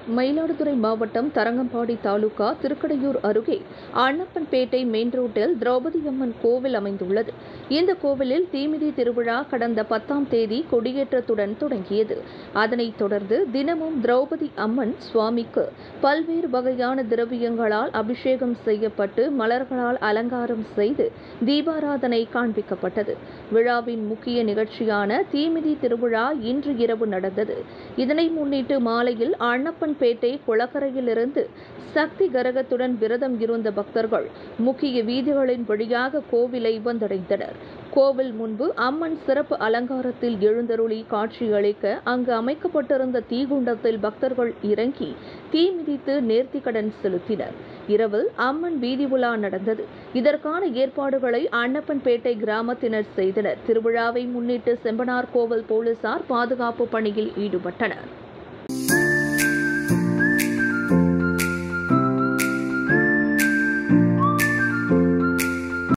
மயிலாடுதுறை மாவட்டம் தரங்கம்பாடி தாலுகா திருக்கடையூர் அருகே அண்ணப்பன்பேட்டை மெயின் ரோட்டில் திரௌபதி அம்மன் கோவில் அமைந்துள்ளது இந்த கோவிலில் தீமிதி திருவிழா கடந்த பத்தாம் தேதி கொடியேற்றத்துடன் தொடங்கியது அதனைத் தொடர்ந்து தினமும் திரௌபதி அம்மன் சுவாமிக்கு பல்வேறு வகையான திரவியங்களால் அபிஷேகம் செய்யப்பட்டு மலர்களால் அலங்காரம் செய்து தீபாராதனை காண்பிக்கப்பட்டது விழாவின் முக்கிய நிகழ்ச்சியான தீமிதி திருவிழா இன்று இரவு நடந்தது இதனை முன்னிட்டு மாலையில் அண்ணப்பன்பேட்டை குளக்கரையிலிருந்து சக்தி கரகத்துடன் விரதம் இருந்த பக்தர்கள் முக்கிய வீதிகளின் வழியாக கோவிலை வந்தடைந்தனர் கோவில் முன்பு அம்மன் சிறப்பு அலங்காரத்தில் எழுந்தருளி காட்சியளிக்க அங்கு அமைக்கப்பட்டிருந்த தீகுண்டத்தில் பக்தர்கள் இறங்கி தீ மிதித்து நேர்த்திக்கடன் செலுத்தினர் இரவில் அம்மன் வீதி உலா நடந்தது இதற்கான ஏற்பாடுகளை அன்னப்பன்பேட்டை கிராமத்தினர் செய்தனர் திருவிழாவை முன்னிட்டு செம்பனார் கோவில் போலீசார் பாதுகாப்பு பணியில் ஈடுபட்டனர்